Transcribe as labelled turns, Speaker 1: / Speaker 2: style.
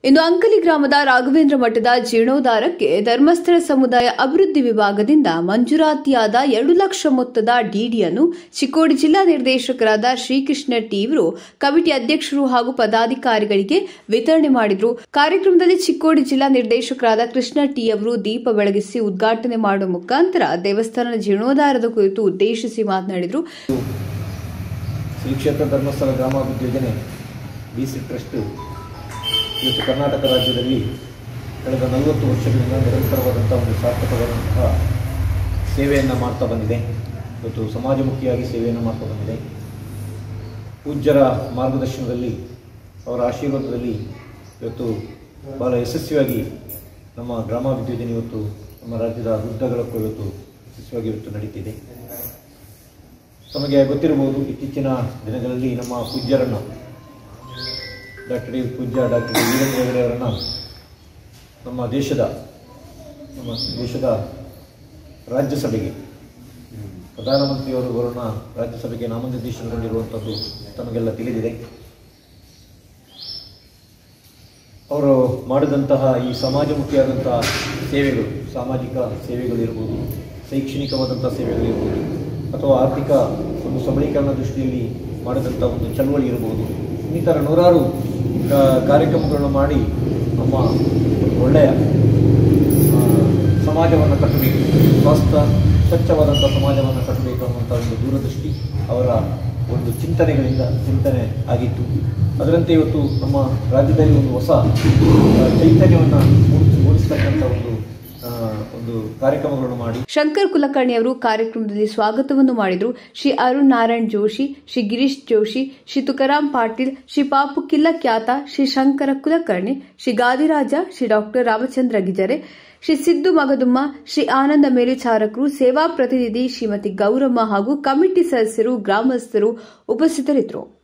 Speaker 1: ಇಂದು ಅಂಕಲಿ ಗ್ರಾಮದ ರಾಘವೇಂದ್ರ ಮಠದ ಜೀರ್ಣೋದ್ಧಾರಕ್ಕೆ ಧರ್ಮಸ್ಥಳ ಸಮುದಾಯ ಅಭಿವೃದ್ಧಿ ವಿಭಾಗದಿಂದ ಮಂಜೂರಾತಿಯಾದ ಎರಡು ಲಕ್ಷ ಮೊತ್ತದ ಡಿಡಿಯನ್ನು ಚಿಕ್ಕೋಡಿ ಜಿಲ್ಲಾ ನಿರ್ದೇಶಕರಾದ ಶ್ರೀಕೃಷ್ಣ ಟಿ ಇವರು ಕಮಿಟಿ ಅಧ್ಯಕ್ಷರು ಹಾಗೂ ಪದಾಧಿಕಾರಿಗಳಿಗೆ ವಿತರಣೆ ಮಾಡಿದರು ಕಾರ್ಯಕ್ರಮದಲ್ಲಿ ಚಿಕ್ಕೋಡಿ ಜಿಲ್ಲಾ ನಿರ್ದೇಶಕರಾದ ಕೃಷ್ಣ ಟಿ ಅವರು ದೀಪ ಬೆಳಗಿಸಿ ಉದ್ಘಾಟನೆ ಮಾಡುವ ಮುಖಾಂತರ ದೇವಸ್ಥಾನದ ಜೀರ್ಣೋದ್ಧಾರದ ಕುರಿತು ಉದ್ದೇಶಿಸಿ ಮಾತನಾಡಿದರು
Speaker 2: ಶ್ರೀ ಕ್ಷೇತ್ರ ಧರ್ಮಸ್ಥಳ ಗ್ರಾಮಾಭಿವೃದ್ಧಿ ಯೋಜನೆ ಬಿ ಸಿ ಟ್ರಸ್ಟ್ ಇವತ್ತು ಕರ್ನಾಟಕ ರಾಜ್ಯದಲ್ಲಿ ಕಳೆದ ನಲವತ್ತು ವರ್ಷಗಳಿಂದ ನಿರಂತರವಾದಂಥ ಒಂದು ಸಾರ್ಥಕವಾದಂತಹ ಸೇವೆಯನ್ನು ಮಾಡ್ತಾ ಬಂದಿದೆ ಇವತ್ತು ಸಮಾಜಮುಖಿಯಾಗಿ ಸೇವೆಯನ್ನು ಮಾಡ್ತಾ ಬಂದಿದೆ ಪೂಜ್ಯರ ಮಾರ್ಗದರ್ಶನದಲ್ಲಿ ಅವರ ಆಶೀರ್ವಾದದಲ್ಲಿ ಇವತ್ತು ಬಹಳ ಯಶಸ್ವಿಯಾಗಿ ನಮ್ಮ ಗ್ರಾಮಾಭಿವೃದ್ಧಿ ಯೋಜನೆ ಇವತ್ತು ನಮ್ಮ ರಾಜ್ಯದ ವೃದ್ಧಗಳಕ್ಕೂ ಇವತ್ತು ಯಶಸ್ವಿಯಾಗಿ ಇವತ್ತು ನಡೀತಿದೆ ತಮಗೆ ಗೊತ್ತಿರಬಹುದು ಇತ್ತೀಚಿನ ದಿನಗಳಲ್ಲಿ ನಮ್ಮ ಪೂಜ್ಯರನ್ನು ಡಾಕ್ಟರ್ ಪೂಜ್ಯ ಡಾಕ್ಟರ್ ವೀರೇಂದ್ರ ಹೆಗಡೆ ಅವರನ್ನು ನಮ್ಮ ದೇಶದ ನಮ್ಮ ದೇಶದ ರಾಜ್ಯಸಭೆಗೆ ಪ್ರಧಾನಮಂತ್ರಿಯವರು ಅವರನ್ನು ರಾಜ್ಯಸಭೆಗೆ ನಾಮನಿರ್ದೇಶನಗೊಂಡಿರುವಂಥದ್ದು ತಮಗೆಲ್ಲ ತಿಳಿದಿದೆ ಅವರು ಮಾಡಿದಂತಹ ಈ ಸಮಾಜಮುಖಿಯಾದಂತಹ ಸೇವೆಗಳು ಸಾಮಾಜಿಕ ಸೇವೆಗಳಿರ್ಬೋದು ಶೈಕ್ಷಣಿಕವಾದಂಥ ಸೇವೆಗಳಿರ್ಬೋದು ಅಥವಾ ಆರ್ಥಿಕ ಒಂದು ಸಬಲೀಕರಣ ದೃಷ್ಟಿಯಲ್ಲಿ ಮಾಡಿದಂಥ ಒಂದು ಚಳವಳಿ ಇರ್ಬೋದು ಇನ್ನಿತರ ನೂರಾರು ಕಾ- ಕಾರ್ಯಕ್ರಮಗಳನ್ನು ಮಾಡಿ ನಮ್ಮ ಒಂದು ಒಳ್ಳೆಯ ಆ, ಸಮಾಜವನ್ನು ಕಟ್ಟಬೇಕು ಸ್ವಸ್ಥ ಸ್ವಚ್ಛವಾದಂಥ ಸಮಾಜವನ್ನು ಕಟ್ಟಬೇಕು ಅನ್ನುವಂಥ ಒಂದು ದೂರದೃಷ್ಟಿ ಅವರ ಒಂದು ಚಿಂತನೆಗಳಿಂದ ಚಿಂತನೆ ಆಗಿತ್ತು ಅದರಂತೆ ಇವತ್ತು ನಮ್ಮ ರಾಜ್ಯದಲ್ಲಿ ಒಂದು ಹೊಸ ಆ, ಚೈತನ್ಯವನ್ನು ಮೂಡಿಸ್ ಮೂಡಿಸ್ತಕ್ಕಂಥ ಒಂದು ಆ, ಒಂದು ಕಾರ್ಯಕ್ರಮಗಳನ್ನು ಮಾಡಿ
Speaker 1: ಶಂಕರ್ ಕುಲಕರ್ಣಿ ಅವರು ಕಾರ್ಯಕ್ರಮದಲ್ಲಿ ಸ್ವಾಗತವನ್ನು ಮಾಡಿದರು ಶ್ರೀ ಅರುಣ್ ನಾರಾಯಣ್ ಜೋಶಿ ಶ್ರೀ ಗಿರೀಶ್ ಜೋಶಿ ಶ್ರೀ ತುಕಾರಾಂ ಪಾಟೀಲ್ ಶ್ರೀ ಪಾಪು ಕಿಲ್ಲಕ್ಯಾತ ಶ್ರೀ ಶಂಕರ ಕುಲಕರ್ಣಿ ಶ್ರೀ ಗಾದಿರಾಜ ಶ್ರೀ ಡಾಕ್ಟರ್ ರಾಮಚಂದ್ರ ಗಿಜರೆ ಶ್ರೀ ಸಿದ್ದು ಮಗದುಮ್ಮ ಶ್ರೀ ಆನಂದ ಮೇಲ್ವಿಚಾರಕರು ಸೇವಾ ಪ್ರತಿನಿಧಿ ಶ್ರೀಮತಿ ಗೌರಮ್ಮ ಹಾಗೂ ಕಮಿಟಿ ಸದಸ್ಯರು ಗ್ರಾಮಸ್ಥರು ಉಪಸ್ಥಿತರಿದ್ದರು